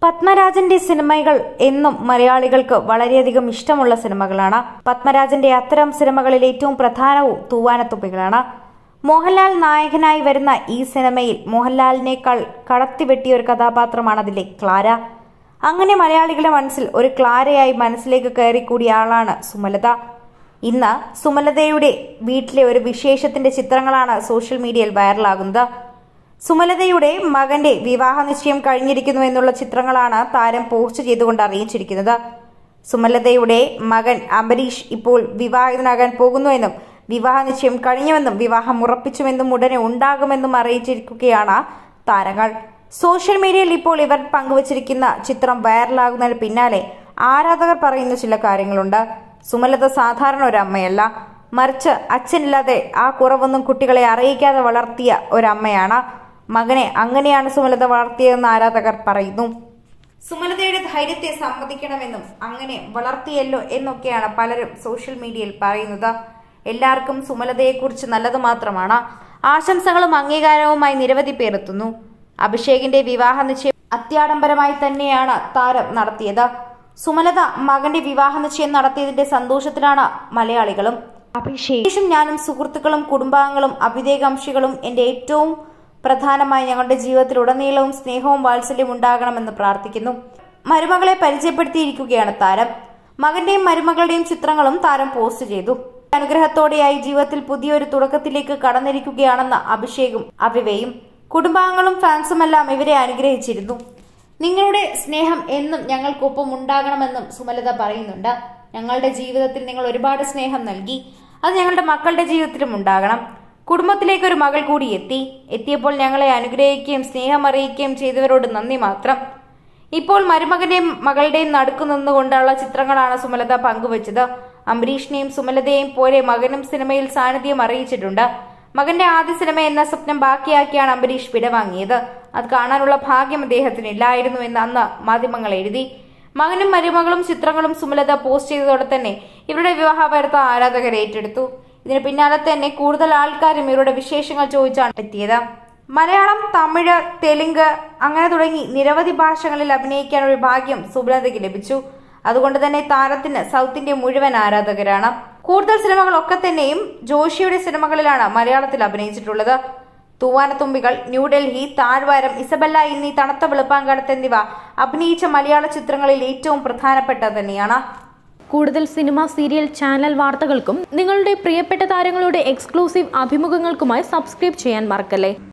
പത്മരാജന്റെ സിനിമകൾ എന്നും മലയാളികൾക്ക് വളരെയധികം ഇഷ്ടമുള്ള സിനിമകളാണ് പത്മരാജന്റെ അത്തരം സിനിമകളിൽ ഏറ്റവും പ്രധാനവും തൂവാനത്തുമ്പികളാണ് മോഹൻലാൽ നായകനായി വരുന്ന ഈ സിനിമയിൽ മോഹൻലാലിനേക്കാൾ കടത്തിവെട്ടിയ ഒരു കഥാപാത്രമാണ് അതിലെ ക്ലാര അങ്ങനെ മലയാളികളുടെ മനസ്സിൽ ഒരു ക്ലാരയായി മനസ്സിലേക്ക് കയറിക്കൂടിയ ആളാണ് സുമലത ഇന്ന് സുമലതയുടെ വീട്ടിലെ ഒരു വിശേഷത്തിന്റെ ചിത്രങ്ങളാണ് സോഷ്യൽ മീഡിയയിൽ വൈറലാകുന്നത് സുമലതയുടെ മകന്റെ വിവാഹ നിശ്ചയം കഴിഞ്ഞിരിക്കുന്നു എന്നുള്ള ചിത്രങ്ങളാണ് താരം പോസ്റ്റ് ചെയ്തുകൊണ്ട് അറിയിച്ചിരിക്കുന്നത് സുമലതയുടെ മകൻ അംബരീഷ് ഇപ്പോൾ വിവാഹിതനാകാൻ പോകുന്നുവെന്നും വിവാഹ നിശ്ചയം കഴിഞ്ഞുവെന്നും വിവാഹം ഉറപ്പിച്ചുവെന്നും ഉടനെ ഉണ്ടാകുമെന്നും അറിയിച്ചിരിക്കുകയാണ് താരങ്ങൾ സോഷ്യൽ മീഡിയയിൽ ഇപ്പോൾ ഇവർ പങ്കുവച്ചിരിക്കുന്ന ചിത്രം വൈറലാകുന്നതിന് പിന്നാലെ ആരാധകർ പറയുന്ന ചില കാര്യങ്ങളുണ്ട് സുമലത സാധാരണ ഒരു അമ്മയല്ല മറിച്ച് അച്ഛനില്ലാതെ ആ കുറവൊന്നും കുട്ടികളെ അറിയിക്കാതെ വളർത്തിയ ഒരമ്മയാണ് മകനെ അങ്ങനെയാണ് സുമലത വളർത്തിയതെന്ന് ആരാധകർ പറയുന്നു സുമലതയുടെ ധൈര്യത്തെ സമ്മതിക്കണമെന്നും അങ്ങനെ വളർത്തിയല്ലോ എന്നൊക്കെയാണ് പലരും സോഷ്യൽ മീഡിയയിൽ പറയുന്നത് എല്ലാവർക്കും സുമലതയെക്കുറിച്ച് നല്ലത് മാത്രമാണ് ആശംസകളും അംഗീകാരവുമായി നിരവധി പേർ എത്തുന്നു അഭിഷേകിന്റെ വിവാഹ നിശ്ചയം അത്യാഡംബരമായി തന്നെയാണ് താരം നടത്തിയത് സുമലത മകന്റെ വിവാഹ നിശ്ചയം നടത്തിയതിന്റെ സന്തോഷത്തിലാണ് മലയാളികളും അഭിഷേകും ഞാനും സുഹൃത്തുക്കളും കുടുംബാംഗങ്ങളും അഭിതേകാംക്ഷികളും എന്റെ ഏറ്റവും പ്രധാനമായി ഞങ്ങളുടെ ജീവിതത്തിൽ ഉടനീളവും സ്നേഹവും വാത്സല്യം ഉണ്ടാകണമെന്ന് പ്രാർത്ഥിക്കുന്നു മരുമകളെ പരിചയപ്പെടുത്തിയിരിക്കുകയാണ് താരം മകന്റെയും മരുമകളുടെയും ചിത്രങ്ങളും താരം പോസ്റ്റ് ചെയ്തു അനുഗ്രഹത്തോടെയായി ജീവിതത്തിൽ പുതിയൊരു തുടക്കത്തിലേക്ക് കടന്നിരിക്കുകയാണെന്ന് അഭിഷേകും അവിവയും കുടുംബാംഗങ്ങളും ഫാൻസുമെല്ലാം ഇവരെ അനുഗ്രഹിച്ചിരുന്നു നിങ്ങളുടെ സ്നേഹം എന്നും ഞങ്ങൾക്കൊപ്പം ഉണ്ടാകണമെന്നും സുമലത പറയുന്നുണ്ട് ഞങ്ങളുടെ ജീവിതത്തിൽ നിങ്ങൾ ഒരുപാട് സ്നേഹം നൽകി അത് ഞങ്ങളുടെ മക്കളുടെ ജീവിതത്തിലും ഉണ്ടാകണം കുടുംബത്തിലേക്ക് ഒരു മകൾ കൂടി എത്തി എത്തിയപ്പോൾ ഞങ്ങളെ അനുഗ്രഹിക്കുകയും സ്നേഹം അറിയിക്കുകയും ചെയ്തവരോട് നന്ദി മാത്രം ഇപ്പോൾ മരുമകന്റെയും മകളുടെയും നടുക്കു നിന്നുകൊണ്ടുള്ള ചിത്രങ്ങളാണ് സുമലത പങ്കുവച്ചത് അംബരീഷിനെയും സുമലതയെയും പോലെ മകനും സിനിമയിൽ സാന്നിധ്യം അറിയിച്ചിട്ടുണ്ട് മകന്റെ ആദ്യ സിനിമ എന്ന സ്വപ്നം ബാക്കിയാക്കിയാണ് അംബരീഷ് വിടവാങ്ങിയത് അത് കാണാനുള്ള ഭാഗ്യം അദ്ദേഹത്തിന് ഇല്ലായിരുന്നു എന്ന് അന്ന് മാധ്യമങ്ങൾ എഴുതി മകനും മരുമകളും ചിത്രങ്ങളും സുമലത പോസ്റ്റ് ചെയ്തതോടെ തന്നെ ഇവരുടെ വിവാഹ വാർത്ത ആരാധകർ ഏറ്റെടുത്തു ഇതിന് പിന്നാലെ തന്നെ കൂടുതൽ ആൾക്കാരും ഇവരുടെ വിശേഷങ്ങൾ ചോദിച്ചാണ് എത്തിയത് മലയാളം തമിഴ് തെലുങ്ക് അങ്ങനെ തുടങ്ങി നിരവധി ഭാഷകളിൽ അഭിനയിക്കാൻ ഒരു ഭാഗ്യം സുബ്ലതയ്ക്ക് ലഭിച്ചു അതുകൊണ്ട് തന്നെ താരത്തിന് സൗത്ത് ഇന്ത്യ മുഴുവൻ ആരാധകരാണ് കൂടുതൽ സിനിമകളൊക്കെ തന്നെയും ജോഷിയുടെ സിനിമകളിലാണ് മലയാളത്തിൽ അഭിനയിച്ചിട്ടുള്ളത് തൂവാനത്തുമ്പികൾ ന്യൂഡൽഹി താഴ്വാരം ഇസബല്ല എന്നീ തണുത്ത വെളുപ്പാങ്കാലത്ത് എന്നിവ അഭിനയിച്ച മലയാള ചിത്രങ്ങളിൽ ഏറ്റവും പ്രധാനപ്പെട്ട തന്നെയാണ് കൂടുതൽ സിനിമ സീരിയൽ ചാനൽ വാർത്തകൾക്കും നിങ്ങളുടെ പ്രിയപ്പെട്ട താരങ്ങളുടെ എക്സ്ക്ലൂസീവ് അഭിമുഖങ്ങൾക്കുമായി സബ്സ്ക്രൈബ് ചെയ്യാൻ മറക്കല്ലേ